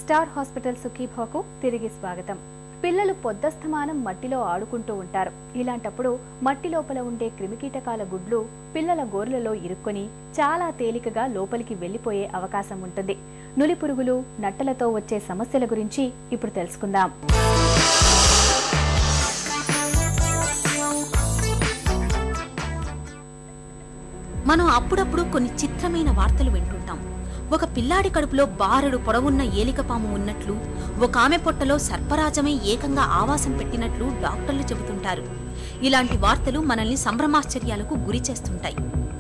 star hospital సుఖీభాకు తిరిగి స్వాగతం పిల్లలు పొద్దస్తమానం మట్టిలో ఆడుకుంటూ ఉంటారు ఇలాంటప్పుడు మట్టి లోపల ఉండే క్రిమికీటకాల గుడ్లు పిల్లల గోర్లలో ఇరుక్కొని చాలా తేలికగా లోపలికి వెళ్లిపోయే అవకాశం ఉంటుంది నులి పురుగులు నట్టలతో వచ్చే సమస్యల గురించి ఇప్పుడు తెలుసుకుందాం మనం అప్పుడప్పుడు కొన్ని చిత్రమైన వార్తలు వింటుంటాం ఒక పిల్లాడి కడుపులో బారెడు పొడవున్న ఏలికపాము ఉన్నట్లు ఒక ఆమె పొట్టలో సర్పరాజమే ఏకంగా ఆవాసం పెట్టినట్లు డాక్టర్లు చెబుతుంటారు ఇలాంటి వార్తలు మనల్ని సంభ్రమాశ్చర్యాలకు గురి చేస్తుంటాయి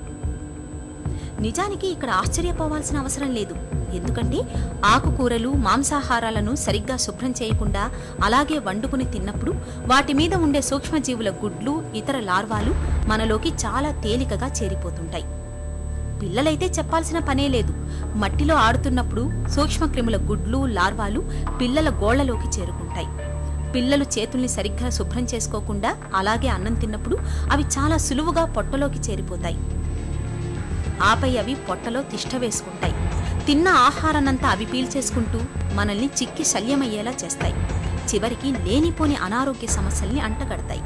నిజానికి ఇక్కడ ఆశ్చర్యపోవాల్సిన అవసరం లేదు ఎందుకంటే ఆకుకూరలు మాంసాహారాలను సరిగ్గా శుభ్రం చేయకుండా అలాగే వండుకుని తిన్నప్పుడు వాటి మీద ఉండే సూక్ష్మజీవుల గుడ్లు ఇతర లార్వాలు మనలోకి చాలా తేలికగా చేరిపోతుంటాయి పిల్లలైతే చెప్పాల్సిన పనే లేదు మట్టిలో ఆడుతున్నప్పుడు సూక్ష్మక్రిముల గుడ్లు లార్వాలు పిల్లల గోళ్లలోకి చేరుకుంటాయి పిల్లలు చేతుల్ని సరిగ్గా శుభ్రం చేసుకోకుండా అలాగే అన్నం తిన్నప్పుడు అవి చాలా సులువుగా పొట్టలోకి చేరిపోతాయి ఆపై అవి పొట్టలో తిష్ట వేసుకుంటాయి తిన్న ఆహారాన్నంతా అవి పీల్చేసుకుంటూ మనల్ని చిక్కి శల్యమయ్యేలా చేస్తాయి చివరికి లేనిపోని అనారోగ్య సమస్యల్ని అంటగడతాయి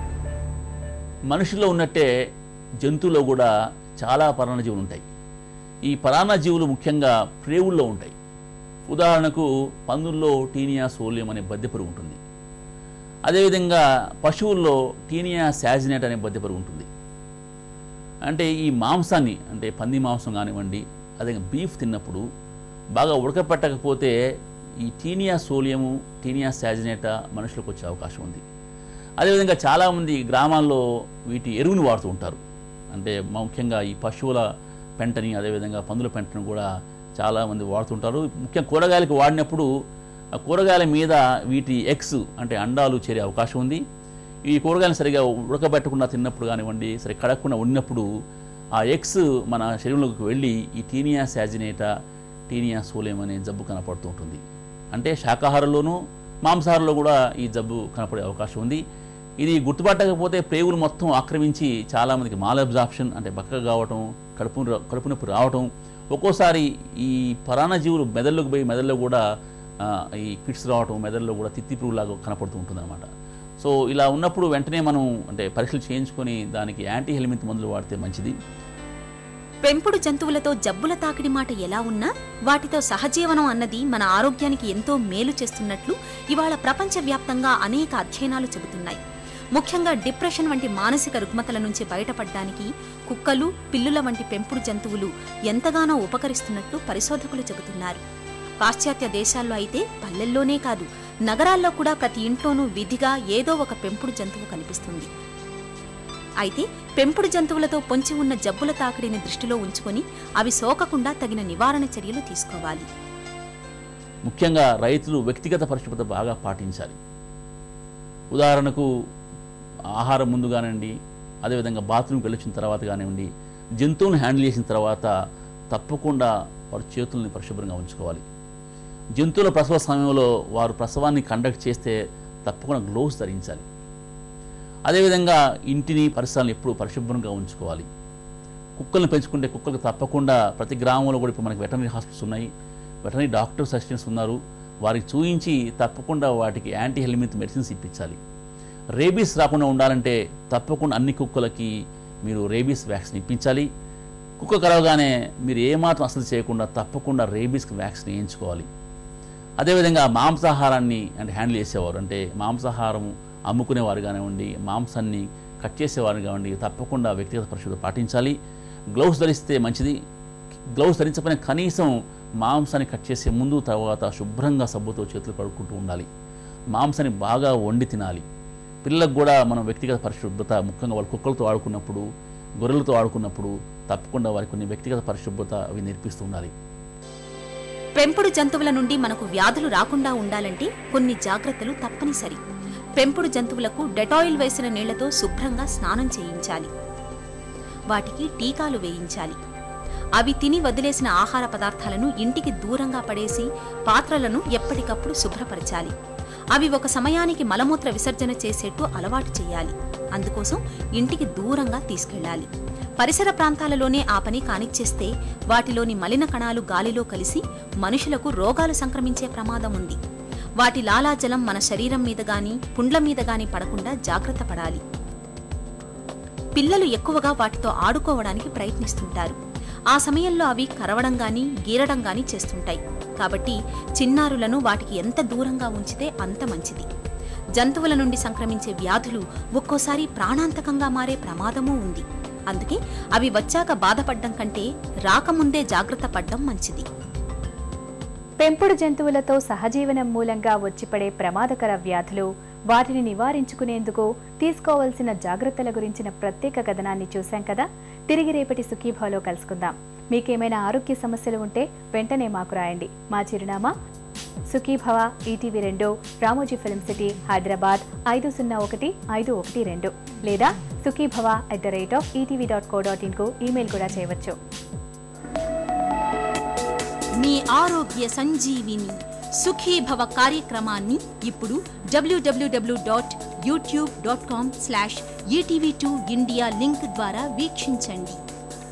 మనిషిలో ఉన్నట్టే జంతువులో కూడా చాలా పరాన్నజీవులు ఉంటాయి ఈ పరాన్నజీవులు ముఖ్యంగా ప్రేవుల్లో ఉంటాయి ఉదాహరణకు పందుల్లో టీనియా సోలియం అనే బద్దెపురుగు ఉంటుంది అదేవిధంగా పశువుల్లో టీనియా శాజినేట్ అనే బద్దెపురుగు ఉంటుంది అంటే ఈ మాంసాన్ని అంటే పంది మాంసం కానివ్వండి అదే బీఫ్ తిన్నప్పుడు బాగా ఉడకపెట్టకపోతే ఈ టీనియా సోలియము టీనియా శాజినేటా మనుషులకు వచ్చే అవకాశం ఉంది అదేవిధంగా చాలామంది గ్రామాల్లో వీటి ఎరువుని వాడుతూ ఉంటారు అంటే ముఖ్యంగా ఈ పశువుల పెంటని అదేవిధంగా పందుల పెంటను కూడా చాలామంది వాడుతుంటారు ముఖ్యంగా కూరగాయలకు వాడినప్పుడు ఆ కూరగాయల మీద వీటి ఎగ్స్ అంటే అండాలు చేరే అవకాశం ఉంది ఈ కూరగాయలు సరిగా ఉడకబెట్టకుండా తిన్నప్పుడు కానివ్వండి సరి కడగకుండా ఉన్నప్పుడు ఆ ఎగ్స్ మన శరీరంలోకి వెళ్ళి ఈ టీనియా శాజినేటా టీనియా సోలేం అనే జబ్బు కనపడుతూ ఉంటుంది అంటే శాకాహారంలోనూ మాంసాహారంలో కూడా ఈ జబ్బు కనపడే అవకాశం ఉంది ఇది గుర్తుపట్టకపోతే ప్రేగులు మొత్తం ఆక్రమించి చాలామందికి మాల్ అబ్జార్ప్షన్ అంటే బక్కగా కావటం కడుపు ర- కడుపు నొప్పి రావటం ఒక్కోసారి ఈ పరాన్నజీవులు మెదడులోకి పోయి మెదడులో కూడా ఆ, ఈ ఫిట్స్ రావటం మెదడులో కూడా తిత్తి పురుగులాగా కనపడుతూ ఉంటుందన్నమాట సో ఇలా ఉన్నప్పుడు వెంటనే మనం అంటే పరీక్షలు చేయించుకొని దానికి యాంటీ హెల్మింత్ మందులు వాడితే మంచిది పెంపుడు జంతువులతో జబ్బుల తాకిడి మాట ఎలా ఉన్నా వాటితో సహజీవనం అన్నది మన ఆరోగ్యానికి ఎంతో మేలు చేస్తున్నట్లు ఇవాళ ప్రపంచవ్యాప్తంగా అనేక అధ్యయనాలు చెబుతున్నాయి ముఖ్యంగా డిప్రెషన్ వంటి మానసిక రుగ్మతల నుంచి బయటపడడానికి కుక్కలు పిల్లుల వంటి పెంపుడు జంతువులు ఎంతగానో ఉపకరిస్తున్నట్లు పరిశోధకులు చెబుతున్నారు పాశ్చాత్య దేశాల్లో అయితే పల్లెల్లోనే కాదు నగరాల్లో కూడా ప్రతి ఇంట్లోనూ విధిగా ఏదో ఒక పెంపుడు జంతువు కనిపిస్తుంది అయితే పెంపుడు జంతువులతో పొంచి ఉన్న జబ్బుల తాకిడిని దృష్టిలో ఉంచుకొని అవి సోకకుండా తగిన నివారణ చర్యలు తీసుకోవాలి ముఖ్యంగా రైతులు వ్యక్తిగత పరిశుభ్రత బాగా పాటించాలి ఉదాహరణకు ఆహారం ముందు కానివ్వండి అదేవిధంగా బాత్రూమ్కి వెళ్ళొచ్చిన తర్వాత కానివ్వండి జంతువులను హ్యాండిల్ చేసిన తర్వాత తప్పకుండా వారు చేతుల్ని పరిశుభ్రంగా ఉంచుకోవాలి జంతువుల ప్రసవ సమయంలో వారు ప్రసవాన్ని కండక్ట్ చేస్తే తప్పకుండా గ్లోవ్స్ ధరించాలి అదేవిధంగా ఇంటిని పరిసరాలను ఎప్పుడూ పరిశుభ్రంగా ఉంచుకోవాలి కుక్కలను పెంచుకుంటే కుక్కలకు తప్పకుండా ప్రతి గ్రామంలో కూడా ఇప్పుడు మనకి వెటనరీ హాస్పిటల్స్ ఉన్నాయి వెటనరీ డాక్టర్స్ అసిస్టెంట్స్ ఉన్నారు వారికి చూయించి తప్పకుండా వాటికి యాంటీ హెల్మిత్ మెడిసిన్స్ ఇప్పించాలి రేబీస్ రాకుండా ఉండాలంటే తప్పకుండా అన్ని కుక్కలకి మీరు రేబీస్ వ్యాక్సిన్ ఇప్పించాలి కుక్క కరవగానే మీరు ఏమాత్రం అసలు చేయకుండా తప్పకుండా రేబీస్కి వ్యాక్సిన్ వేయించుకోవాలి అదేవిధంగా మాంసాహారాన్ని అంటే హ్యాండిల్ చేసేవారు అంటే మాంసాహారం అమ్ముకునేవారు కానివ్వండి మాంసాన్ని కట్ చేసేవారు కానివ్వండి తప్పకుండా వ్యక్తిగత పరిశుభ్రత పాటించాలి గ్లౌస్ ధరిస్తే మంచిది గ్లౌస్ ధరించకపోయినా కనీసం మాంసాన్ని కట్ చేసే ముందు తర్వాత శుభ్రంగా సబ్బుతో చేతులు కడుక్కుంటూ ఉండాలి మాంసాన్ని బాగా వండి తినాలి పిల్లలకు కూడా మనం వ్యక్తిగత పరిశుభ్రత ముఖ్యంగా వాళ్ళు కుక్కలతో ఆడుకున్నప్పుడు గొర్రెలతో ఆడుకున్నప్పుడు తప్పకుండా వారికి కొన్ని వ్యక్తిగత పరిశుభ్రత అవి నేర్పిస్తూ ఉండాలి పెంపుడు జంతువుల నుండి మనకు వ్యాధులు రాకుండా ఉండాలంటే కొన్ని జాగ్రత్తలు తప్పనిసరి పెంపుడు జంతువులకు డెటాయిల్ వేసిన నీళ్లతో శుభ్రంగా స్నానం చేయించాలి వాటికి టీకాలు వేయించాలి అవి తిని వదిలేసిన ఆహార పదార్థాలను ఇంటికి దూరంగా పడేసి పాత్రలను ఎప్పటికప్పుడు శుభ్రపరచాలి అవి ఒక సమయానికి మలమూత్ర విసర్జన చేసేట్టు అలవాటు చేయాలి అందుకోసం ఇంటికి దూరంగా తీసుకెళ్ళాలి పరిసర ప్రాంతాలలోనే ఆ పని కానిచ్చేస్తే వాటిలోని మలిన కణాలు గాలిలో కలిసి మనుషులకు రోగాలు సంక్రమించే ప్రమాదం ఉంది వాటి లాలాజలం మన శరీరం మీద గాని పుండ్ల మీద గాని పడకుండా జాగ్రత్త పడాలి పిల్లలు ఎక్కువగా వాటితో ఆడుకోవడానికి ప్రయత్నిస్తుంటారు ఆ సమయంలో అవి కరవడం గాని గీరడం గాని చేస్తుంటాయి కాబట్టి చిన్నారులను వాటికి ఎంత దూరంగా ఉంచితే అంత మంచిది జంతువుల నుండి సంక్రమించే వ్యాధులు ఒక్కోసారి ప్రాణాంతకంగా మారే ప్రమాదమూ ఉంది అందుకే అవి వచ్చాక బాధపడ్డం కంటే రాకముందే జాగ్రత్త పడ్డం మంచిది పెంపుడు జంతువులతో సహజీవనం మూలంగా వచ్చిపడే ప్రమాదకర వ్యాధులు వాటిని నివారించుకునేందుకు తీసుకోవాల్సిన జాగ్రత్తల గురించిన ప్రత్యేక కథనాన్ని చూశాం కదా తిరిగి రేపటి సుఖీభాలో కలుసుకుందాం మీకేమైనా ఆరోగ్య సమస్యలు ఉంటే వెంటనే మాకు రాయండి మా చిరునామా సుఖీభవ ఈటీవీ రెండు రామోజీ ఫిల్మ్ సిటీ హైదరాబాద్ ఐదు సున్నా ఒకటి ఐదు ఒకటి రెండు లేదా Sukhibhava at the rate of ETV dot co dot ఇన్కు ఈమెయిల్ కూడా చేయవచ్చు మీ ఆరోగ్య సంజీవిని సుఖీభవ కార్యక్రమాన్ని ఇప్పుడు W W W dot YouTube dot com slash ETV two India link ద్వారా వీక్షించండి